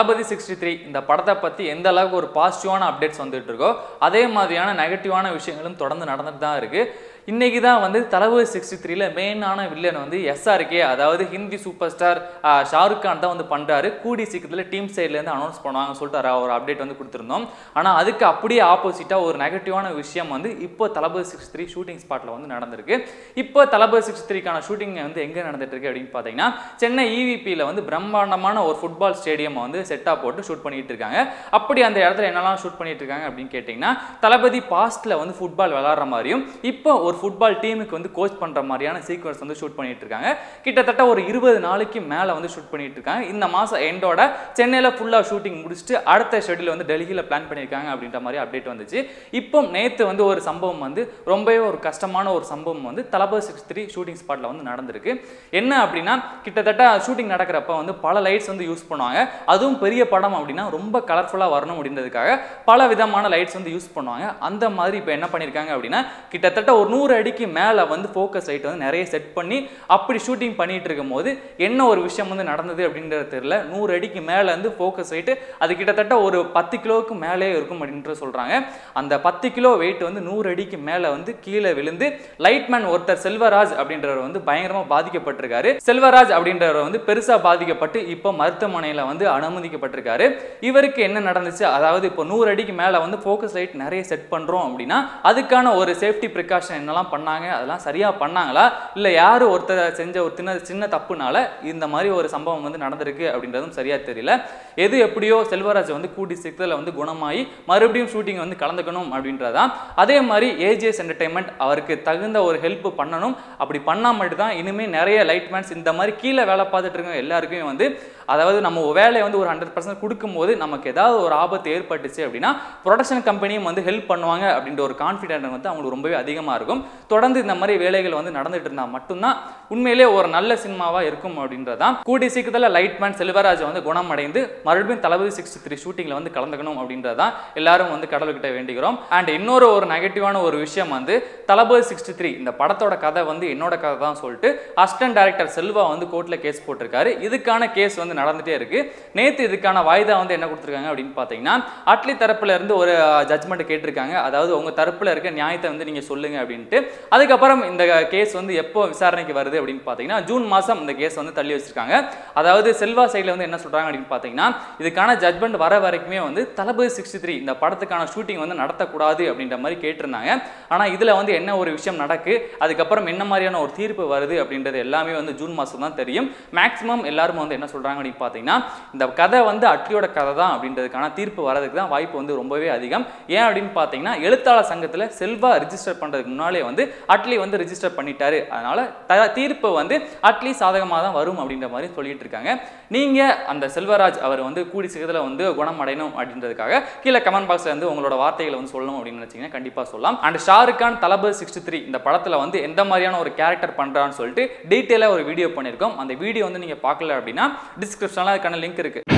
தளபதி sixty three இந்த படத்தை பற்றி எந்த அளவுக்கு ஒரு பாசிட்டிவான அப்டேட்ஸ் வந்துட்டு இருக்கோ அதே மாதிரியான நெகட்டிவான விஷயங்களும் தொடர்ந்து நடந்துட்டு தான் இருக்குது இன்னைக்கு தான் வந்து தளபதி சிக்ஸ்டி த்ரீல மெயினான வில்லன் வந்து எஸ்ஆர்கே அதாவது ஹிந்தி சூப்பர் ஸ்டார் ஷாருக் கான் தான் வந்து பண்ணுறாரு கூடி சீக்கிரத்தில் டீம் சைட்லேருந்து அனௌன்ஸ் பண்ணுவாங்கன்னு சொல்லிட்டு ஒரு- ஒரு அப்டேட் வந்து கொடுத்துருந்தோம் ஆனால் அதுக்கு அப்படியே ஆப்போசிட்டாக ஒரு நெகட்டிவான விஷயம் வந்து இப்போ தளபதி சிக்ஸ் த்ரீ ஷூட்டிங் ஸ்பாட்டில் வந்து நடந்திருக்கு இப்போ தளபதி சிக்ஸ் த்ரீக்கான ஷூட்டிங் வந்து எங்கே நடந்துட்டு இருக்கு அப்படின்னு பார்த்தீங்கன்னா சென்னை இவிபியில் வந்து பிரம்மாண்டமான ஒரு ஃபுட்பால் ஸ்டேடியம் வந்து செட்டாக போட்டு ஷூட் பண்ணிட்டு இருக்காங்க அப்படி அந்த இடத்துல என்னெல்லாம் ஷூட் பண்ணிட்டு இருக்காங்க அப்படின்னு கேட்டிங்கன்னா தளபதி பாஸ்ட்ல வந்து ஃபுட்பால் விளாட்ற மாதிரியும் இப்போ ஒரு ஃபுட்பால் டீமுக்கு வந்து கோச் பண்ணுற மாதிரியான சீக்வன்ஸ் வந்து ஷூட் பண்ணிட்டு இருக்காங்க கிட்டத்தட்ட ஒரு இருபது நாளைக்கு மேலே வந்து ஷூட் பண்ணிட்டு இருக்காங்க இந்த மாதம் எண்டோட சென்னையில் ஃபுல்லாக ஷூட்டிங் முடிச்சுட்டு அடுத்த ஷெட்யூல் வந்து டெல்லியில் பிளான் பண்ணியிருக்காங்க அப்படின்ற மாதிரி அப்டேட் வந்துச்சு இப்போ நேற்று வந்து ஒரு சம்பவம் வந்து ரொம்பவே ஒரு கஷ்டமான ஒரு சம்பவம் வந்து தளபதி சிக்ஸ் த்ரீ ஷூட்டிங் ஸ்பாட்டில் வந்து நடந்திருக்கு என்ன அப்படின்னா கிட்டத்தட்ட ஷூட்டிங் நடக்கிறப்ப வந்து பல லைட்ஸ் வந்து யூஸ் பண்ணுவாங்க அதுவும் பெரிய படம் அப்படின்னா ரொம்ப கலர்ஃபுல்லாக வரணும் அப்படின்றதுக்காக பல விதமான லைட்ஸ் வந்து யூஸ் பண்ணுவாங்க அந்த மாதிரி இப்போ என்ன பண்ணியிருக்காங்க அப்படின்னா கிட்டத்தட்ட ஒரு நூறு அடிக்கு மேலே வந்து ஃபோக்கஸ் லைட் வந்து நிறைய செட் பண்ணி அப்படி ஷூட்டிங் பண்ணிட்டு இருக்கும்போது என்ன ஒரு விஷயம் வந்து நடந்தது அப்படின்றது தெரியல நூறு அடிக்கு மேலே வந்து ஃபோக்கஸ் லைட்டு அது கிட்டத்தட்ட ஒரு பத்து கிலோவுக்கு மேலே இருக்கும் அப்படின்ட்டு சொல்கிறாங்க அந்த பத்து கிலோ வெயிட் வந்து நூறு அடிக்கு மேலே வந்து கீழே விழுந்து லைட்மேன் ஒருத்தர் செல்வராஜ் அப்படின்றவர் வந்து பயங்கரமாக பாதிக்கப்பட்டிருக்காரு செல்வராஜ் அப்படின்றவர் வந்து பெருசாக பாதிக்கப்பட்டு இப்போ மருத்துவமனையில் வந்து அனுமதிக்கப்பட்டிருக்காரு இவருக்கு என்ன நடந்துச்சு அதாவது இப்போ நூறு அடிக்கு மேலே வந்து ஃபோக்கஸ் லைட் நிறைய செட் பண்ணுறோம் அப்படின்னா அதுக்கான ஒரு சேஃப்டி ப்ரிகாஷன் என்னெல்லாம் பண்ணாங்க அதெல்லாம் சரியாக பண்ணாங்களா இல்லை யார் ஒருத்தர் செஞ்ச ஒரு சின்ன சின்ன தப்புனால இந்த மாதிரி ஒரு சம்பவம் வந்து நடந்திருக்கு அப்படின்றதும் சரியாக தெரியல எது எப்படியோ செல்வராஜ் வந்து கூடி சீக்கிரத்தில் வந்து குணமாகி மறுபடியும் ஷூட்டிங் வந்து கலந்துக்கணும் அப்படின்றதான் அதே மாதிரி ஏஜிஎஸ் என்டர்டைன்மெண்ட் அவருக்கு தகுந்த ஒரு ஹெல்ப் பண்ணணும் அப்படி பண்ணால் மட்டும்தான் இனிமேல் நிறைய லைட்மேன்ஸ் இந்த மாதிரி கீழே வேலை பார்த்துட்டு இருக்க எல்லாருக்குமே வந்து அதாவது நம்ம வேலையை வந்து ஒரு ஹண்ட்ரட் பர்சன்ட் கொடுக்கும்போது நமக்கு ஏதாவது ஒரு ஆபத்து ஏற்பட்டுச்சு அப்படின்னா ப்ரொடக்ஷன் கம்பெனியும் வந்து ஹெல்ப் பண்ணுவாங்க அப்படின்ற ஒரு கான்ஃபிடென்ட் வந்து அவங்களுக்கு ரொம்பவே அதிகமாக இருக்கும் தொடர்ந்து இந்த மாதிரி வேலைகள் வந்து நடந்துட்டு இருந்தால் மட்டும்தான் உண்மையிலே ஒரு நல்ல சினிமாவாக இருக்கும் அப்படின்றதான் கூடி சீக்கிரத்தில் லைட்மேன் செல்வராஜ் வந்து குணமடைந்து மறுபடியும் தளபதி சிக்ஸ்டி த்ரீ ஷூட்டிங்கில் வந்து கலந்துக்கணும் அப்படின்றதான் எல்லாரும் வந்து கடவுள்கிட்ட வேண்டிக்கிறோம் அண்ட் இன்னொரு ஒரு நெகட்டிவான ஒரு விஷயம் வந்து தளபதி சிக்ஸ்டி த்ரீ இந்த படத்தோட கதை வந்து என்னோட கதை தான் சொல்லிட்டு அசிஸ்டன்ட் டைரக்டர் செல்வா வந்து கோர்ட்டில் கேஸ் போட்டிருக்காரு இதுக்கான கேஸ் வந்து நடந்துட்டே இருக்கு நேற்று இதுக்கான வாய்தா வந்து என்ன கொடுத்துருக்காங்க அப்படின்னு பார்த்தீங்கன்னா அட்லி தரப்புல இருந்து ஒரு ஜட்மெண்ட் கேட்டிருக்காங்க அதாவது உங்க தரப்புல இருக்க நியாயத்தை வந்து நீங்க சொல்லுங்க அப்படின்ட்டு அதுக்கப்புறம் இந்த கேஸ் வந்து எப்போ விசாரணைக்கு வருது அப்படின்னு பார்த்தீங்கன்னா ஜூன் மாதம் இந்த கேஸ் வந்து தள்ளி வச்சிருக்காங்க அதாவது செல்வா சைடில் வந்து என்ன சொல்றாங்க அப்படின்னு பார்த்தீங்கன்னா இதுக்கான ஜட்மெண்ட் வர வரைக்குமே வந்து தளபதி சிக்ஸ்டி த்ரீ இந்த படத்துக்கான ஷூட்டிங் வந்து நடத்தக்கூடாது அப்படின்ற மாதிரி கேட்டிருந்தாங்க ஆனால் இதில் வந்து என்ன ஒரு விஷயம் நடக்கு அதுக்கப்புறம் என்ன மாதிரியான ஒரு தீர்ப்பு வருது அப்படின்றது எல்லாமே வந்து ஜூன் மாதம் தான் தெரியும் மேக்ஸிமம் எல்லாரும் வந்து என்ன சொல்றாங்க அப்படின்னு பார்த்தீங்கன்னா இந்த கதை வந்து அட்லியோட கதை தான் அப்படின்றதுக்கான தீர்ப்பு வரதுக்கு தான் வாய்ப்பு வந்து ரொம்பவே அதிகம் ஏன் அப்படின்னு பார்த்தீங்கன்னா எழுத்தாளர் சங்கத்தில் செல்வா ரிஜிஸ்டர் பண்ணுறதுக்கு முன்னாலே வந்து அட்லி வந்து ரிஜிஸ்டர் பண்ணிட்டாரு அதனால த தீர்ப்பு வந்து அட்லி சாதகமாக தான் வரும் அப்படின்ற மாதிரி சொல்லிட்டு இருக்காங்க நீங்கள் அந்த செல்வராஜ் அவர் வந்து கூடி சீக்கிரத்தில் வந்து குணமடையணும் அப்படின்றதுக்காக கீழே கமெண்ட் பாக்ஸில் வந்து உங்களோட வார்த்தைகளை வந்து சொல்லணும் அப்படின்னு நினச்சிங்கன்னா கண்டிப்பாக சொல்லலாம் and Shahrukh Khan Thalapathy sixty three இந்த படத்தில் வந்து எந்த மாதிரியான ஒரு கேரக்டர் பண்ணுறான்னு சொல்லிட்டு டீட்டெயிலாக ஒரு வீடியோ பண்ணியிருக்கோம் அந்த வீடியோ வந்து நீங்கள் பார்க்கல அப்படின்னா டிஸ்கிரிப்ஷனில் அதுக்கான லிங்க் இருக்குது